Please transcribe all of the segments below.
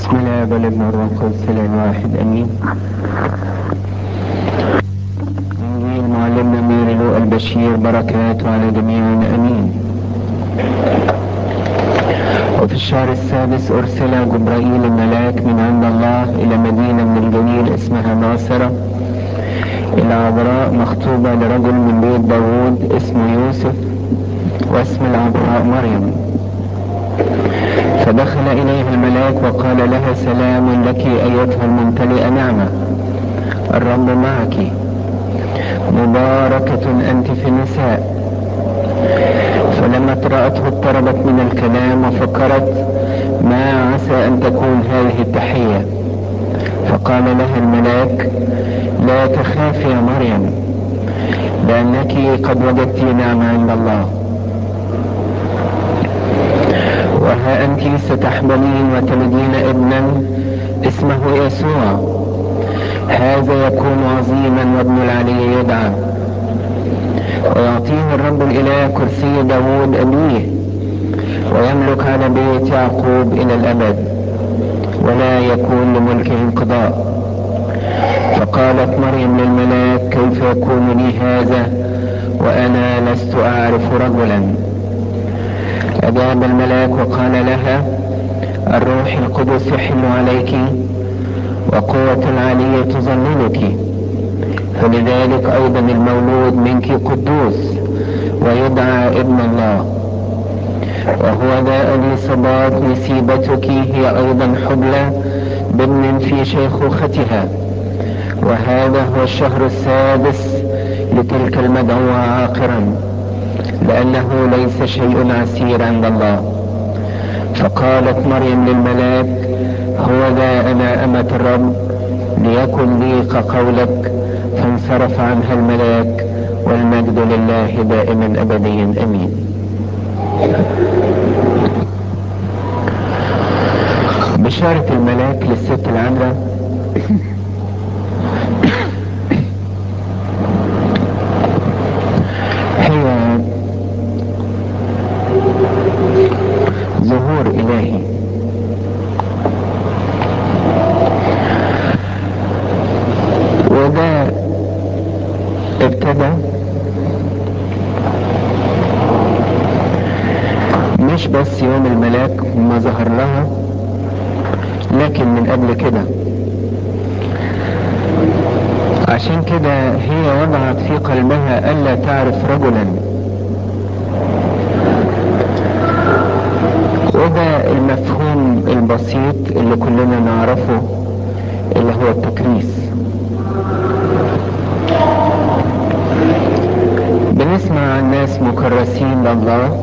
بسم الله والابن والروح القدس الواحد امين انجيل معلمنا ميري لوقا البشير بركاته على جميعنا امين وفي الشهر السادس ارسل جبرائيل الملاك من عند الله الى مدينه من الجليل اسمها ناصره الى عذراء مخطوبه لرجل من بيت داوود اسمه يوسف واسم العذراء مريم فدخل إليها الملاك وقال لها سلام لك أيتها الممتلئة نعمة الرب معك مباركة أنت في النساء فلما رأته اضطربت من الكلام وفكرت ما عسى أن تكون هذه التحية فقال لها الملاك لا تخافي يا مريم لأنك قد وجدت نعمة عند الله وها أنت ستحملين وتلدين ابنا اسمه يسوع هذا يكون عظيما وابن العلي يدعى ويعطيه الرب الإله كرسي داود أبيه ويملك على بيت يعقوب إلى الأبد ولا يكون لملكه انقضاء فقالت مريم للملاك كيف يكون لي هذا وأنا لست أعرف رجلا أجاب الملاك وقال لها الروح القدس يحل عليك وقوة العلي تظللك فلذلك أيضا المولود منك قدوس ويدعى ابن الله وهو ذا اليصابات نسيبتك هي أيضا حبلى بابن في شيخوختها وهذا هو الشهر السادس لتلك المدعوة عاقرا لأنه ليس شيء عسير عند الله فقالت مريم للملاك هو ذا أنا أمة الرب ليكن لي كقولك فانصرف عنها الملاك والمجد لله دائما أبديا أمين بشارة الملاك للست العذراء هي ظهور إلهي وده ابتدى مش بس يوم الملاك ما ظهر لها لكن من قبل كده عشان كده هي وضعت في قلبها ألا تعرف رجلا وده المفهوم البسيط اللي كلنا نعرفه اللي هو التكريس بنسمع عن ناس مكرسين لله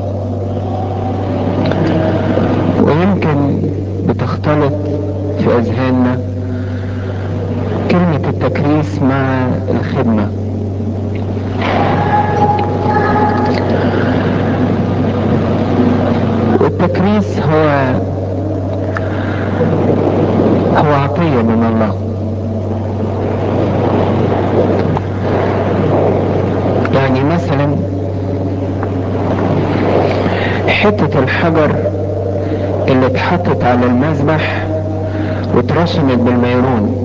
ويمكن بتختلط في أذهاننا كلمة التكريس مع الخدمة والتكريس هو هو عطية من الله يعني مثلا حتة الحجر اللي اتحطت على المذبح واترسمت بالميرون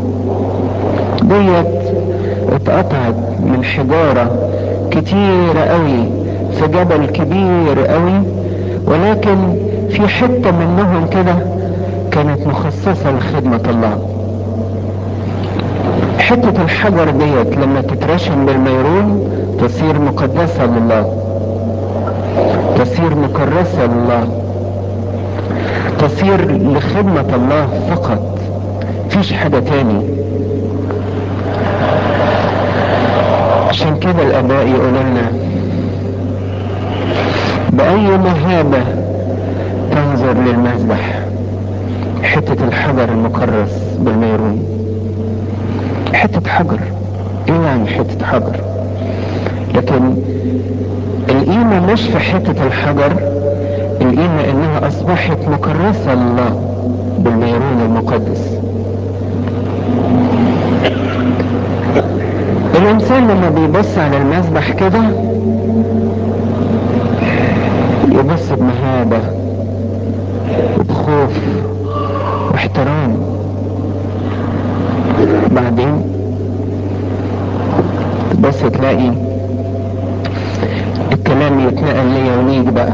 ديت اتقطعت من حجارة كتيرة قوي في جبل كبير قوي ولكن في حتة منهم كده كانت مخصصة لخدمة الله حتة الحجر ديت لما تترشم بالميرون تصير مقدسة لله تصير مكرسة لله تصير لخدمة الله فقط مفيش حاجة تاني عشان كده الاباء يقولوا لنا باي مهابة تنظر للمذبح حتة الحجر المكرس بالميرون حتة حجر ايه يعني حتة حجر لكن القيمة مش في حتة الحجر القيمة انها اصبحت مكرسة لله بالميرون المقدس الانسان لما بيبص على المذبح كده يبص بمهابة وبخوف احترام بعدين بس تلاقي الكلام يتنقل ليا وليك بقى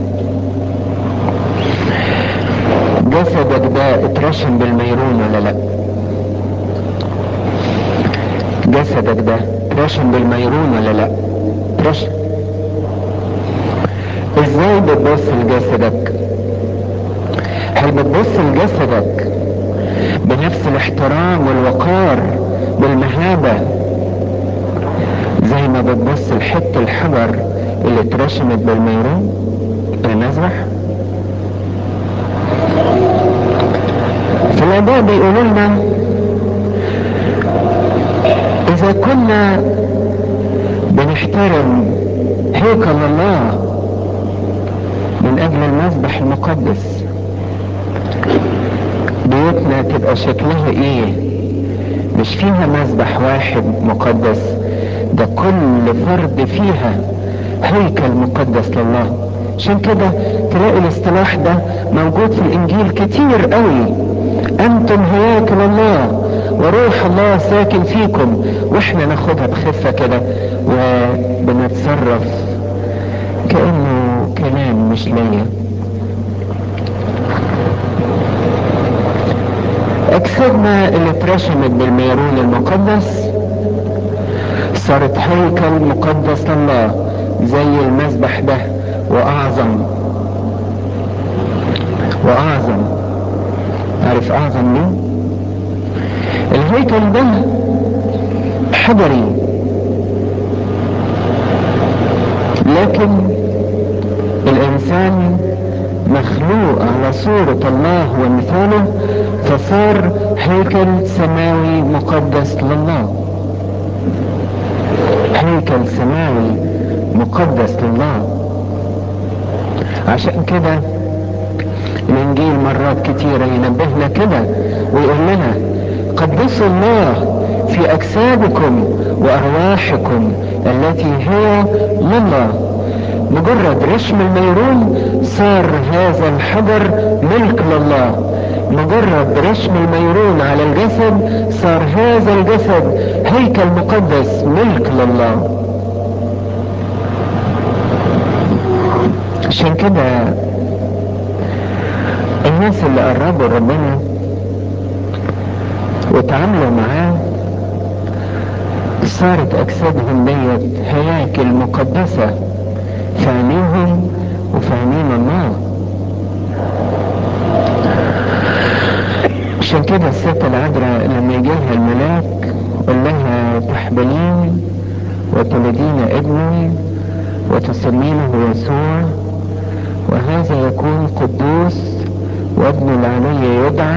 جسدك ده اترشم بالميرون ولا لا جسدك ده اترشم بالميرون ولا لا اترشم ازاي بتبص لجسدك هل بتبص لجسدك بنفس الاحترام والوقار بالمهابة زي ما بتبص لحتة الحجر اللي اترشمت بالميرون المذبح في الاداء بيقولوا لنا اذا كنا بنحترم هيكل الله من اجل المذبح المقدس بيوتنا تبقى شكلها ايه مش فيها مذبح واحد مقدس ده كل فرد فيها هيكل مقدس لله عشان كده تلاقي الاصطلاح ده موجود في الانجيل كتير قوي انتم هياكل الله وروح الله ساكن فيكم واحنا ناخدها بخفة كده وبنتصرف كأنه كلام مش ليا اجسادنا اللي اترشمت بالميرون المقدس صارت هيكل مقدس لله زي المذبح ده واعظم واعظم عارف اعظم ليه الهيكل ده حجري لكن الانسان مخلوق على صورة الله ومثاله فصار هيكل سماوي مقدس لله هيكل سماوي مقدس لله عشان كده الانجيل مرات كتيرة ينبهنا كده ويقول لنا قدسوا الله في اجسادكم وارواحكم التي هي لله مجرد رشم الميرون صار هذا الحجر ملك لله مجرد رشم الميرون على الجسد صار هذا الجسد هيكل مقدس ملك لله عشان كده الناس اللي قربوا ربنا وتعاملوا معاه صارت اجسادهم ديت هياكل مقدسة في عينيهم وفي عينين الله عشان كده الست العذراء لما يجي لها الملاك قال لها تحبلين وتلدين ابنا وتسمينه يسوع وهذا يكون قدوس وابن العلي يدعى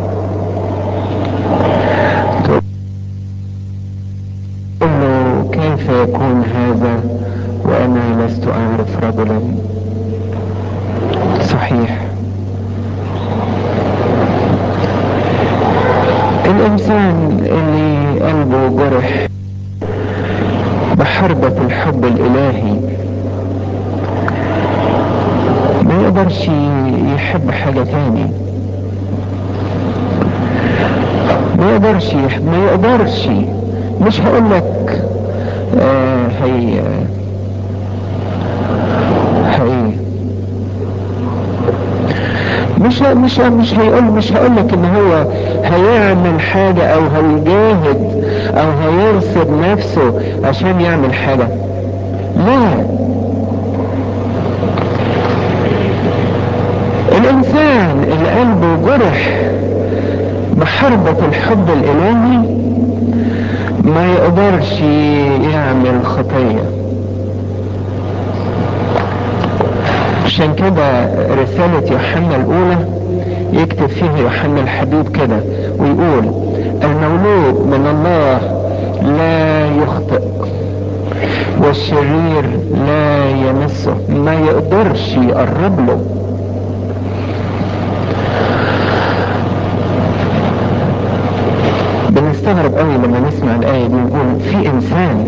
تقول له كيف يكون هذا وانا لست اعرف رجلا صحيح الانسان اللي قلبه جرح بحربة الحب الالهي ما يقدرش يحب حاجة تاني ما يقدرش يحب ما يقدرش مش هقول لك آه هي هي مش مش مش هيقول مش هقول لك ان هو هيعمل حاجة او هيجاهد او هيرصد نفسه عشان يعمل حاجة لا الانسان اللي قلبه جرح بحربة الحب الالهي ما يقدرش يعمل خطية عشان كده رسالة يوحنا الاولى يكتب فيها يوحنا الحبيب كده ويقول المولود من الله لا يخطئ والشرير لا يمسه ما يقدرش يقرب له بنستغرب قوي لما نسمع الآية دي نقول في إنسان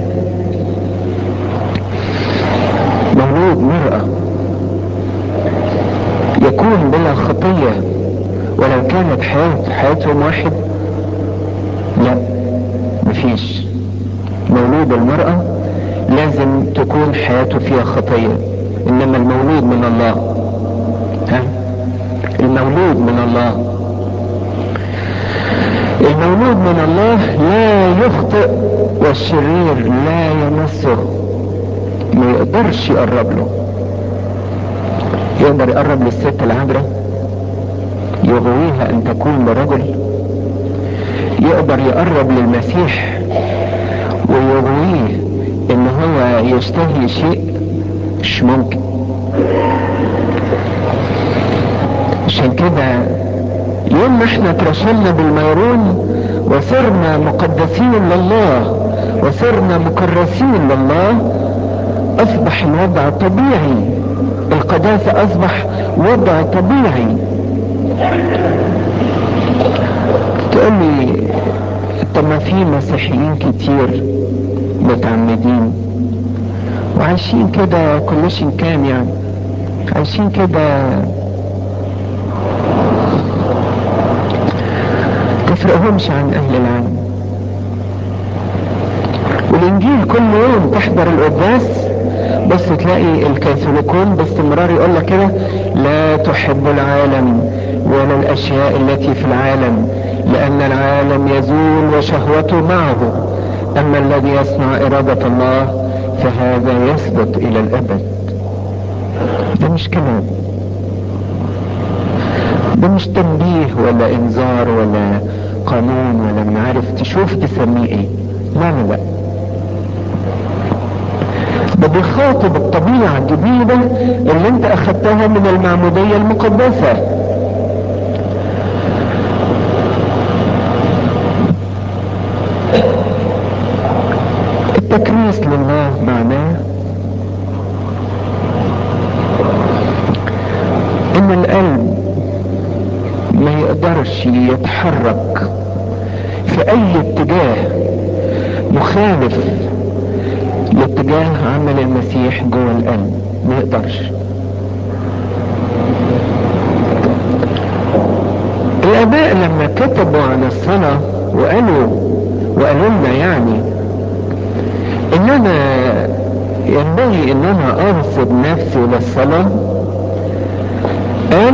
مولود مرأة يكون بلا خطية ولو كانت حياة حياتهم واحد لا مفيش مولود المرأة لازم تكون حياته فيها خطية انما المولود من الله ها المولود من الله المولود من الله لا يخطئ والشرير لا يمسه ما يقدرش يقرب له يقدر يقرب للست العذراء يغويها ان تكون برجل يقدر يقرب للمسيح ويغويه ان هو يشتهي شيء مش ممكن عشان كده يوم ما احنا اترشلنا بالميرون وصرنا مقدسين لله وصرنا مكرسين لله اصبح الوضع طبيعي القداسة اصبح وضع طبيعي تقول لي طب ما في مسيحيين كتير متعمدين وعايشين كده كلشن كام يعني عايشين كده تفرقهمش عن اهل العالم والانجيل كل يوم تحضر القداس بس تلاقي الكاثوليكون باستمرار يقول لك كده لا تحب العالم ولا الاشياء التي في العالم لان العالم يزول وشهوته معه اما الذي يصنع ارادة الله فهذا يثبت الى الابد ده مش كلام ده مش تنبيه ولا انذار ولا قانون ولا من عارف تشوف تسميه ايه لا لا لا ده بيخاطب الطبيعة الجديدة اللي انت اخدتها من المعمودية المقدسة التكريس لله معناه ان القلب ما يقدرش يتحرك في اي اتجاه مخالف لاتجاه عمل المسيح جوه القلب ما يقدرش الاباء لما كتبوا عن الصلاة وقالوا وقالوا لنا يعني ان انا ينبغي ان انا انصب نفسي للصلاة قال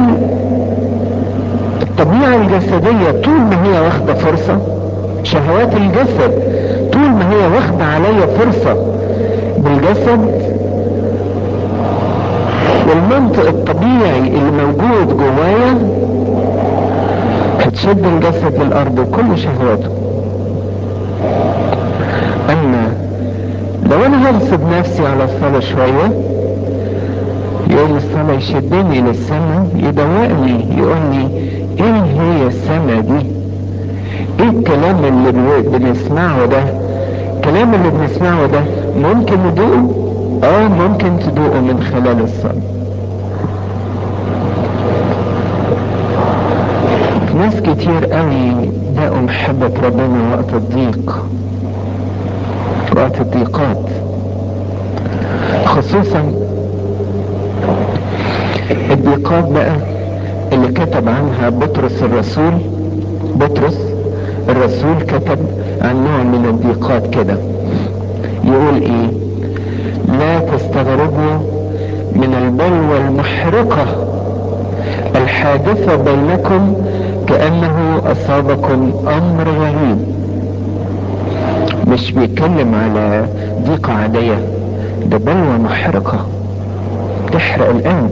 الطبيعة الجسدية طول ما هي واخدة فرصة شهوات الجسد طول ما هي واخدة عليا فرصة بالجسد والمنطق الطبيعي اللي موجود جوايا هتشد الجسد للارض وكل شهواته اما لو انا هغصب نفسي على الصلاة شوية يوم الصلاة يشدني للسماء يدوقني يقول لي ايه هي السماء دي ايه الكلام اللي بنسمعه ده الكلام اللي بنسمعه ده ممكن ندوقه اه ممكن تدوقه من خلال الصلاة ناس كتير قوي دقوا محبة ربنا وقت الضيق وقت الضيقات خصوصا الضيقات بقى اللي كتب عنها بطرس الرسول بطرس الرسول كتب عن نوع من الضيقات كده يقول ايه لا تستغربوا من البلوى المحرقة الحادثة بينكم كأنه أصابكم أمر غريب مش بيتكلم على ضيقة عادية ده بلوى محرقة تحرق القلب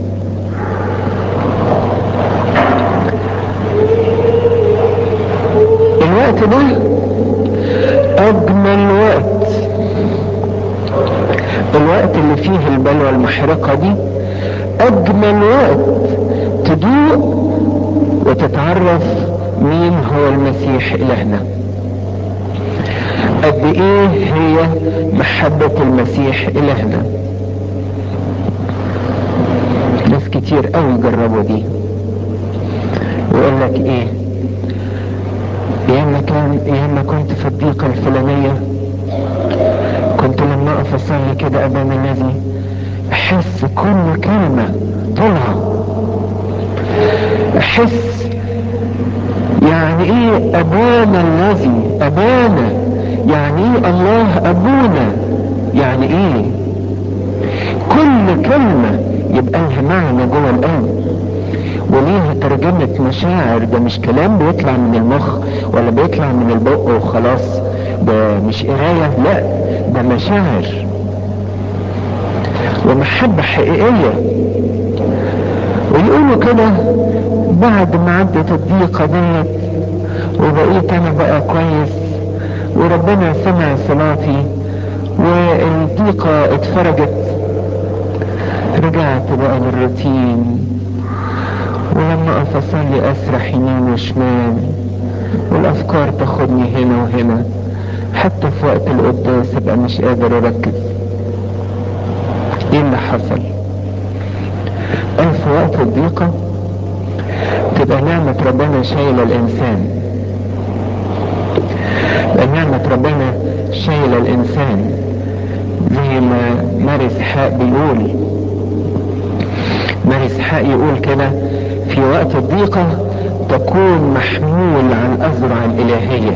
الوقت ده اجمل وقت الوقت اللي فيه البلوى المحرقة دي اجمل وقت تدوق وتتعرف مين هو المسيح الهنا قد ايه هي محبة المسيح الهنا ناس كتير قوي جربوا دي ويقول لك ايه ايام ما كان ايام ما كنت في الضيقة الفلانية كنت لما اقف اصلي كده امام الذي احس كل كلمة طلعة احس يعني ايه ابانا الذي ابانا يعني ايه الله ابونا يعني ايه كل كلمة يبقى لها معنى جوه القلب وليها ترجمة مشاعر ده مش كلام بيطلع من المخ ولا بيطلع من البق وخلاص ده مش قراية لا ده مشاعر ومحبة حقيقية ويقولوا كده بعد ما عدت الضيقة ديت وبقيت انا بقى كويس وربنا سمع صلاتي والضيقة اتفرجت رجعت بقى للروتين ولما اقف اصلي اسرح يمين وشمال والافكار تاخدني هنا وهنا حتى في وقت القداس ابقى مش قادر اركز ايه اللي حصل قال في وقت الضيقة تبقى نعمة ربنا شايلة الانسان تبقى نعمة ربنا شايلة الانسان زي ما ماري اسحاق بيقول ماري اسحاق يقول كده في وقت الضيقة تكون محمول على الأزرع الإلهية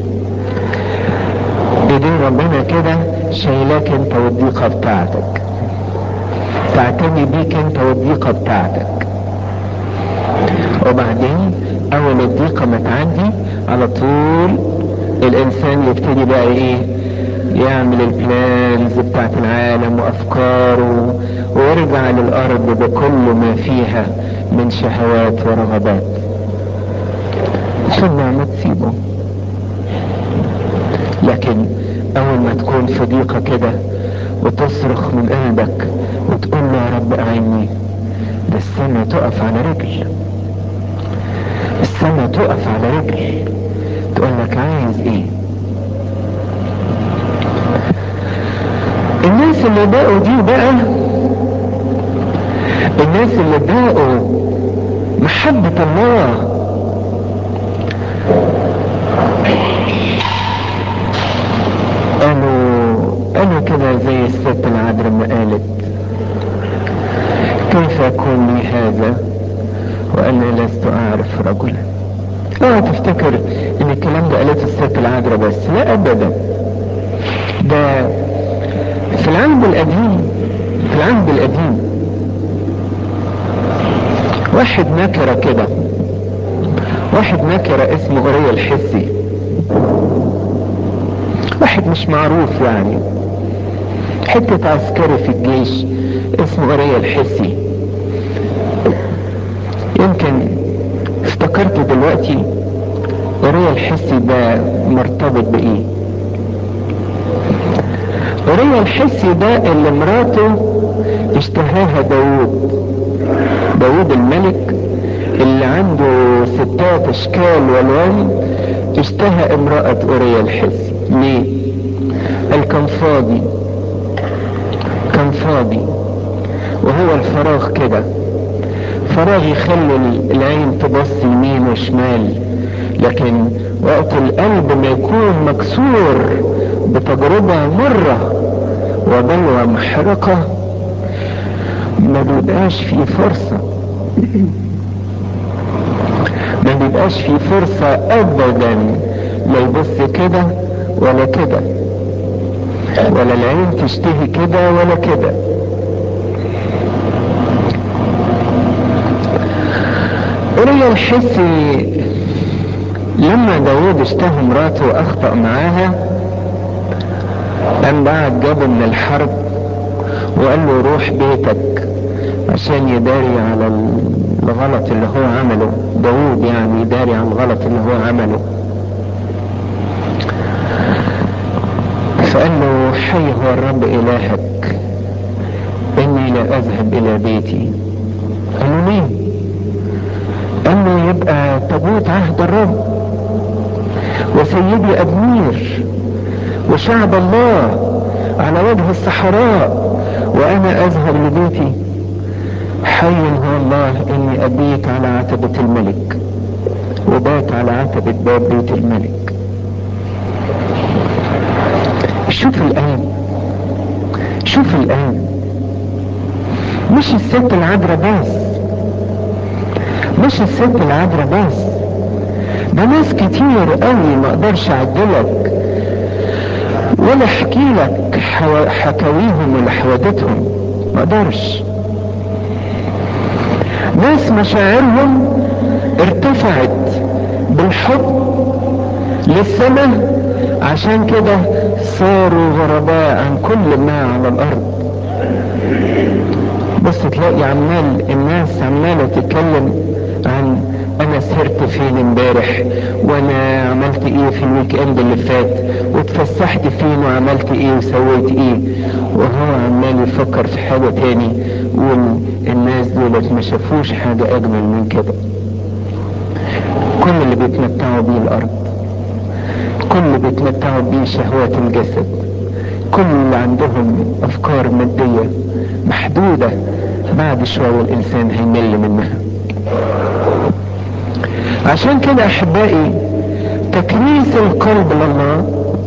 ايدين ربنا كده شايلاك انت والضيقة بتاعتك تعتني بيك انت والضيقة بتاعتك وبعدين اول الضيقة ما تعدي على طول الانسان يبتدي بقى ايه يعمل البلانز بتاعت العالم وافكاره ويرجع للارض بكل ما فيها من شهوات ورغبات ثم ما تسيبه لكن اول ما تكون في ضيقة كده وتصرخ من قلبك وتقول له يا رب اعيني ده السماء تقف على رجل السماء تقف على رجل تقول لك عايز ايه الناس اللي باقوا دي بقى الناس اللي باقوا محبة الله قالوا قالوا كده زي الست العذراء ما قالت كيف يكون لي هذا وانا لست اعرف رجلا اوعى تفتكر ان الكلام ده قالته الست العذراء بس لا ابدا ده في العهد القديم في العهد القديم واحد نكرة كده واحد نكرة اسمه أوريا الحسي واحد مش معروف يعني حتة عسكري في الجيش اسمه أوريا الحسي يمكن افتكرت دلوقتي أوريا الحسي ده مرتبط بإيه أوريا الحسي ده اللي مراته اشتهاها داوود داوود الملك اللي عنده ستات اشكال والوان اشتهى امرأة اوريا الحسي ليه قال كان فاضي كان فاضي وهو الفراغ كده فراغ يخلي العين تبص يمين وشمال لكن وقت القلب ما يكون مكسور بتجربة مرة وبلوى محرقة ما بيبقاش في فرصة ما بيبقاش في فرصة ابدا لا يبص كده ولا كده ولا العين تشتهي كده ولا كده أوريا الحسي لما داود اشتهى مراته واخطأ معاها قام بعد جابه من الحرب وقال له روح بيتك عشان يداري على الغلط اللي هو عمله داود يعني يداري على الغلط اللي هو عمله فقال له حي هو الرب الهك اني لا اذهب الى بيتي قال له ليه قال له يبقى تابوت عهد الرب وسيدي ابنير وشعب الله على وجه الصحراء وانا اذهب لبيتي حي هو الله اني ابيت على عتبة الملك وبات على عتبة باب بيت الملك شوف الآن شوف الآن مش الست العذراء بس مش الست العذراء بس ده ناس كتير قوي ما اقدرش اعدلك ولا احكي لك حكاويهم ولا حوادثهم ما اقدرش ناس مشاعرهم ارتفعت بالحب للسماء عشان كده صاروا غرباء عن كل ما على الارض بص تلاقي عمال الناس عماله تتكلم عن انا سهرت فين امبارح وانا عملت ايه في الويك اند اللي فات واتفسحت فين وعملت ايه وسويت ايه وهو عمال يفكر في حاجة تاني والناس دولت ما شافوش حاجة اجمل من كده كل اللي بيتمتعوا بيه الارض كل اللي بيتمتعوا بيه شهوات الجسد كل اللي عندهم افكار مادية محدودة بعد شوية الانسان هيمل منها عشان كده احبائي تكريس القلب لله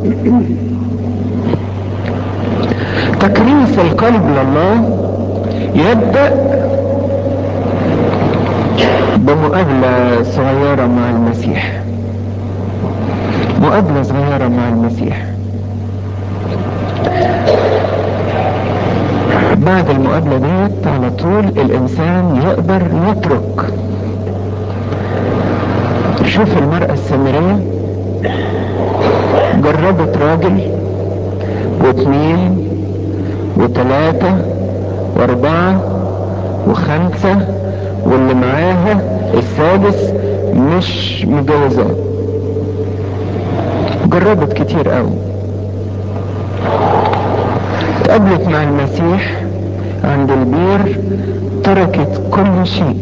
تكريس القلب لله يبدأ بمقابلة صغيرة مع المسيح مقابلة صغيرة مع المسيح بعد المقابلة ديت على طول الإنسان يقدر يترك شوف المرأة السامرية جربت راجل واثنين وثلاثة واربعة وخمسة واللي معاها السادس مش مجوزة جربت كتير قوي اتقابلت مع المسيح عند البير تركت كل شيء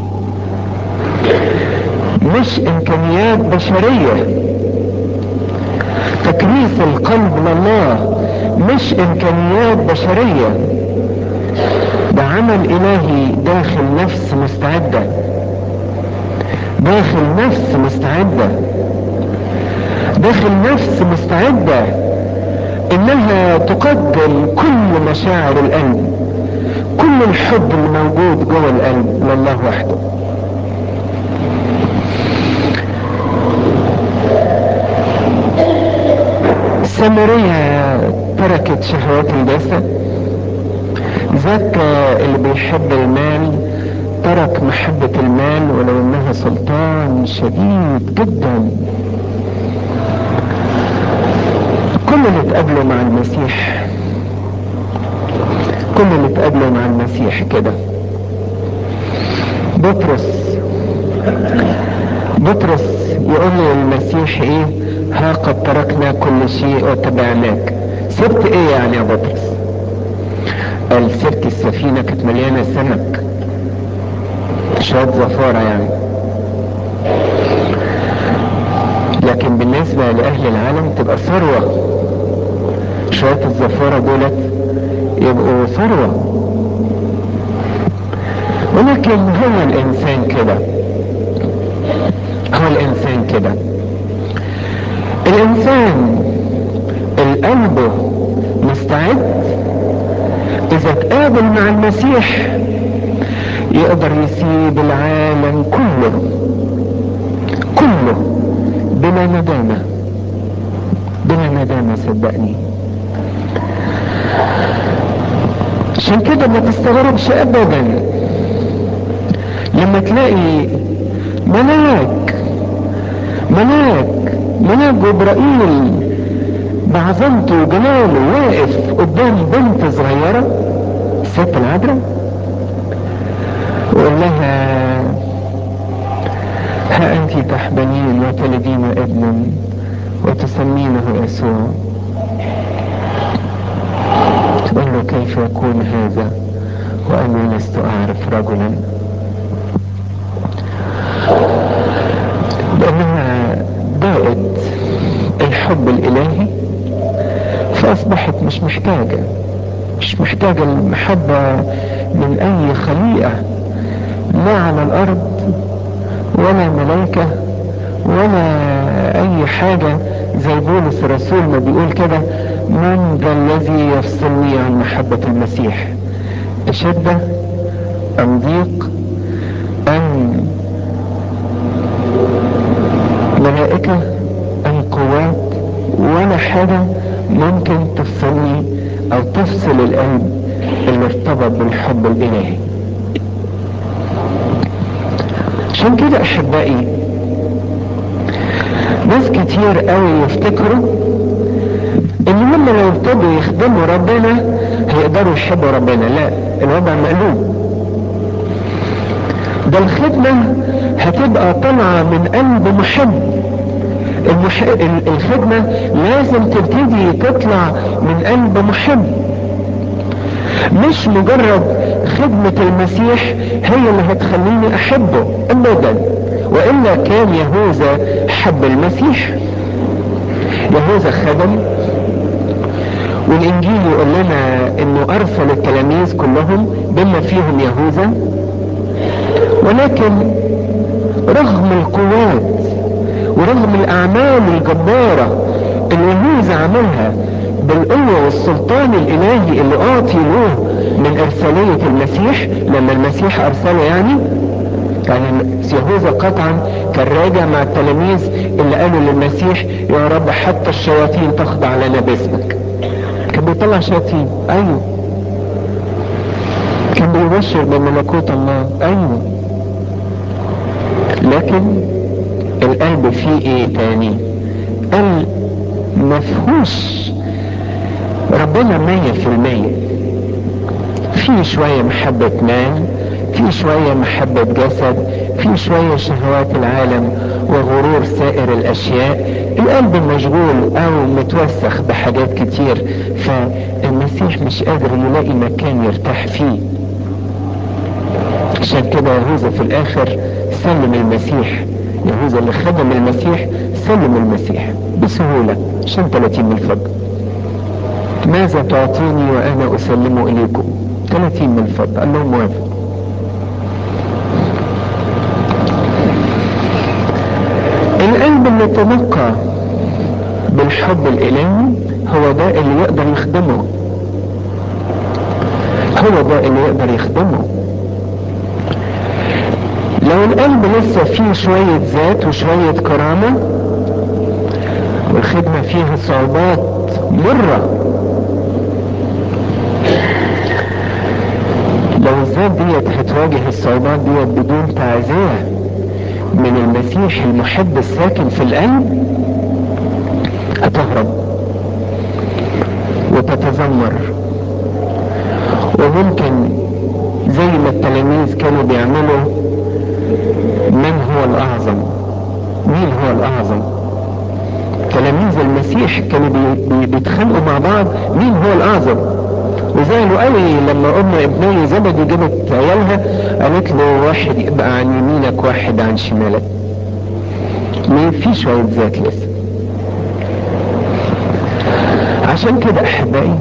مش امكانيات بشرية تكريس القلب لله مش امكانيات بشرية ده عمل الهي داخل نفس مستعدة داخل نفس مستعدة داخل نفس مستعدة انها تقدم كل مشاعر القلب كل الحب الموجود جوه القلب لله وحده سامرية تركت شهوات الجسد زكا اللي بيحب المال ترك محبة المال ولو انها سلطان شديد جدا كل اللي اتقابلوا مع المسيح كل اللي اتقابلوا مع المسيح كده بطرس بطرس يقول له المسيح ايه ها قد تركنا كل شيء وتبعناك سبت ايه يعني يا بطرس قال سبت السفينة كانت مليانة سمك شوية زفارة يعني لكن بالنسبة لأهل العالم تبقى ثروة شوية الزفارة دولت يبقوا ثروة ولكن هو الإنسان كده هو الإنسان كده الإنسان القلب مستعد إذا تقابل مع المسيح يقدر يسيب العالم كله كله بلا ندامة بلا ندامة صدقني عشان كده ما تستغربش ابدا لما تلاقي ملاك ملاك ملاك جبرائيل بعظمته وجلاله واقف قدام بنت صغيرة الست العذراء وقال لها ها انت تحبلين وتلدين ابنا وتسمينه يسوع تقول له كيف يكون هذا واني لست اعرف رجلا لانها ضاقت الحب الالهي فاصبحت مش محتاجة مش محتاجة المحبة من اي خليقة لا على الارض ولا ملائكة ولا اي حاجة زي بولس الرسول ما بيقول كده من ذا الذي يفصلني عن محبة المسيح اشدة ام ضيق ام ملائكة أم قوات ولا حاجة ممكن تفصلني أو تفصل القلب اللي ارتبط بالحب الإلهي عشان كده أحبائي ناس كتير قوي يفتكروا ان هم لو ابتدوا يخدموا ربنا هيقدروا يحبوا ربنا لا الوضع مقلوب ده الخدمة هتبقى طالعة من قلب محب المح... الخدمة لازم تبتدي تطلع من قلب محب مش مجرد خدمة المسيح هي اللي هتخليني احبه ابدا والا كان يهوذا حب المسيح يهوذا خدم والانجيل يقول لنا انه ارسل التلاميذ كلهم بما فيهم يهوذا ولكن رغم القوات ورغم الاعمال الجبارة اللي يهوذا عملها بالقوة والسلطان الالهي اللي اعطي له من ارسالية المسيح لما المسيح ارسله يعني يعني يهوذا قطعا كان راجع مع التلاميذ اللي قالوا للمسيح يا رب حتى الشياطين تخضع لنا باسمك كان بيطلع شياطين ايوه كان بيبشر بملكوت الله ايوه لكن القلب فيه ايه تاني قلب مفهوش ربنا مية في المية في شوية محبة مال في شوية محبة جسد في شوية شهوات العالم وغرور سائر الاشياء القلب مشغول او متوسخ بحاجات كتير فالمسيح مش قادر يلاقي مكان يرتاح فيه عشان كده يهوذا في الاخر سلم المسيح يهوذا اللي خدم المسيح سلم المسيح بسهولة عشان 30 من الفضل ماذا تعطيني وانا اسلمه اليكم 30 من الفضل قال لهم موافق القلب اللي تنقى بالحب الالهي هو ده اللي يقدر يخدمه هو ده اللي يقدر يخدمه لو القلب لسه فيه شوية ذات وشوية كرامة والخدمة فيها صعوبات مرة لو الذات ديت هتواجه الصعوبات ديت بدون تعزية من المسيح المحب الساكن في القلب هتهرب وتتذمر وممكن زي ما التلاميذ كانوا بيعملوا من هو الاعظم مين هو الاعظم تلاميذ المسيح كانوا بي بي بيتخانقوا مع بعض مين هو الاعظم وزعلوا قوي لما ام ابني زبدي جابت عيالها قالت له واحد يبقى عن يمينك واحد عن شمالك ما في شوية ذات لسه عشان كده احبائي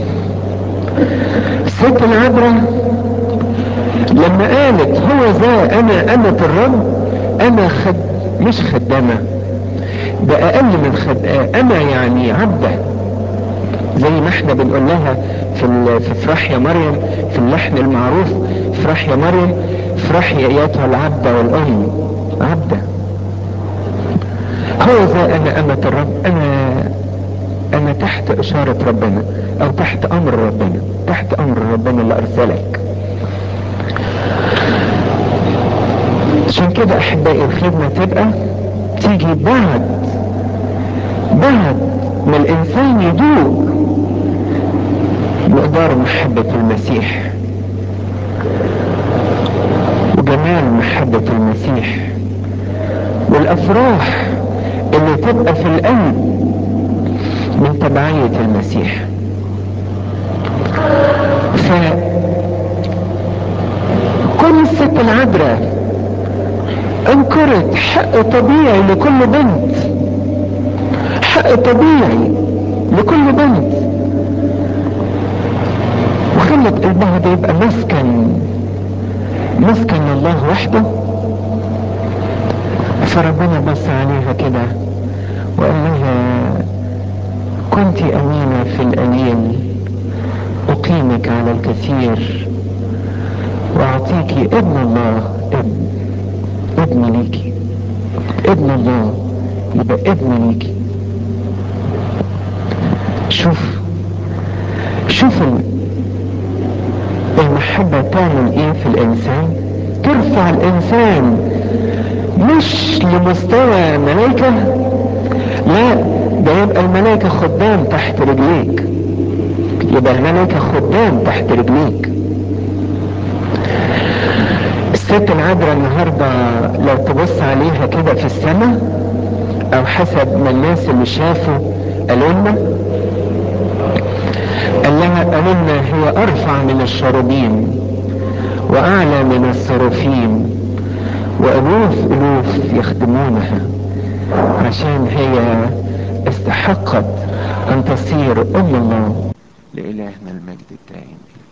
الست العذراء لما قالت هو ذا انا امة الرب انا خد مش خدامة ده اقل من خد انا يعني عبدة زي ما احنا بنقول لها في في افرح يا مريم في اللحن المعروف افرح يا مريم افرحي ايتها العبدة والام عبدة هو ذا انا امة الرب انا انا تحت اشارة ربنا او تحت امر ربنا تحت امر ربنا اللي ارسلك عشان كده احبائي الخدمة تبقى تيجي بعد بعد ما الانسان يدوق مقدار محبة المسيح وجمال محبة المسيح والافراح اللي تبقى في القلب من تبعية المسيح ف كل الست العذراء انكرت حق طبيعي لكل بنت حق طبيعي لكل بنت وخلت قلبها ده يبقى مسكن مسكن لله وحده فربنا بص عليها كده وقال لها كنت امينة في القليل اقيمك على الكثير واعطيك ابن الله ابن ابن ليكي ابن الله يبقى ابن ليكي شوف شوف المحبة تعمل ايه في الانسان ترفع الانسان مش لمستوى ملائكة لا ده يبقى الملائكة خدام تحت رجليك يبقى الملائكة خدام تحت رجليك الست العذراء النهاردة لو تبص عليها كده في السماء او حسب ما الناس اللي شافوا قالوا لنا قال لها قالوا لنا هي ارفع من الشروبين واعلى من الصروفين والوف الوف يخدمونها عشان هي استحقت ان تصير ام الله لالهنا المجد الدائم